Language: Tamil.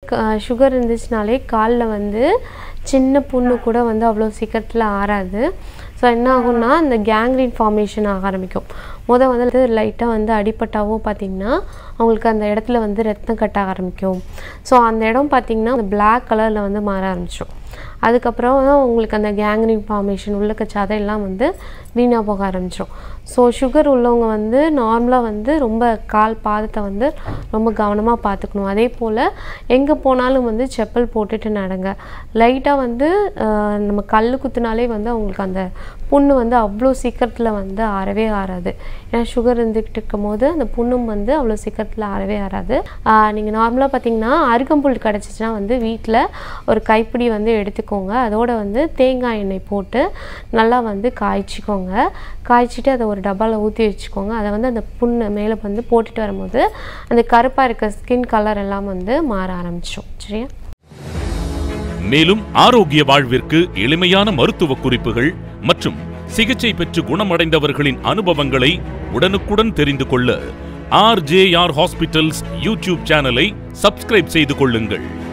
சுகர் இருந்துச்சுனாலே காலில் வந்து சின்ன புண்ணு கூட வந்து அவ்வளோ சீக்கிரத்தில் ஆறாது ஸோ என்ன ஆகும்னா அந்த கேங்க்ரீன் ஃபார்மேஷன் ஆக ஆரம்பிக்கும் முத வந்து லைட்டாக வந்து அடிபட்டாவோ பார்த்தீங்கன்னா அவங்களுக்கு அந்த இடத்துல வந்து ரத்தம் கட்ட ஆரம்பிக்கும் ஸோ அந்த இடம் பார்த்தீங்கன்னா அந்த பிளாக் கலரில் வந்து மாற ஆரம்பிச்சிடும் அதுக்கப்புறம் தான் உங்களுக்கு அந்த கேங்க்ரீன் ஃபார்மேஷன் உள்ளக்க சதையெல்லாம் வந்து வீணாக போக ஆரம்பிச்சிடும் ஸோ சுகர் உள்ளவங்க வந்து நார்மலாக வந்து ரொம்ப கால் பாதத்தை வந்து ரொம்ப கவனமாக பார்த்துக்கணும் அதே போல் எங்கே போனாலும் வந்து செப்பல் போட்டுட்டு நடங்க லைட்டாக வந்து ஆஹ், நம்ம கல் குத்துனாலே வந்து அவங்களுக்கு அந்த புண்ணு வந்து அவ்வளோ சீக்கிரத்தில் வந்து ஆறவே ஆறாது ஏன்னா சுகர் இருந்துக்கிட்டு இருக்கும் போது அந்த புண்ணும் வந்து அவ்வளோ சீக்கிரத்தில் ஆறவே ஆறாது நீங்கள் நார்மலாக பார்த்தீங்கன்னா அருகம்புல் கிடச்சிச்சின்னா வந்து வீட்டில் ஒரு கைப்பிடி வந்து எடுத்துக்கோங்க அதோட வந்து தேங்காய் எண்ணெய் போட்டு நல்லா வந்து காய்ச்சிக்கோங்க காய்ச்சிட்டு அதை ஒரு டப்பாவில் ஊற்றி வச்சுக்கோங்க அதை வந்து அந்த புண்ணை மேலே வந்து போட்டுட்டு வரும்போது அந்த கருப்பாக இருக்க ஸ்கின் கலர் எல்லாம் வந்து மாற ஆரம்பிச்சிடும் சரியா மேலும் ஆரோக்கிய வாழ்விற்கு எளிமையான மருத்துவ குறிப்புகள் மற்றும் சிகிச்சை பெற்று குணமடைந்தவர்களின் அனுபவங்களை உடனுக்குடன் தெரிந்து கொள்ள ஆர்ஜேஆர் ஹாஸ்பிட்டல்ஸ் யூடியூப் சேனலை சப்ஸ்கிரைப் செய்து கொள்ளுங்கள்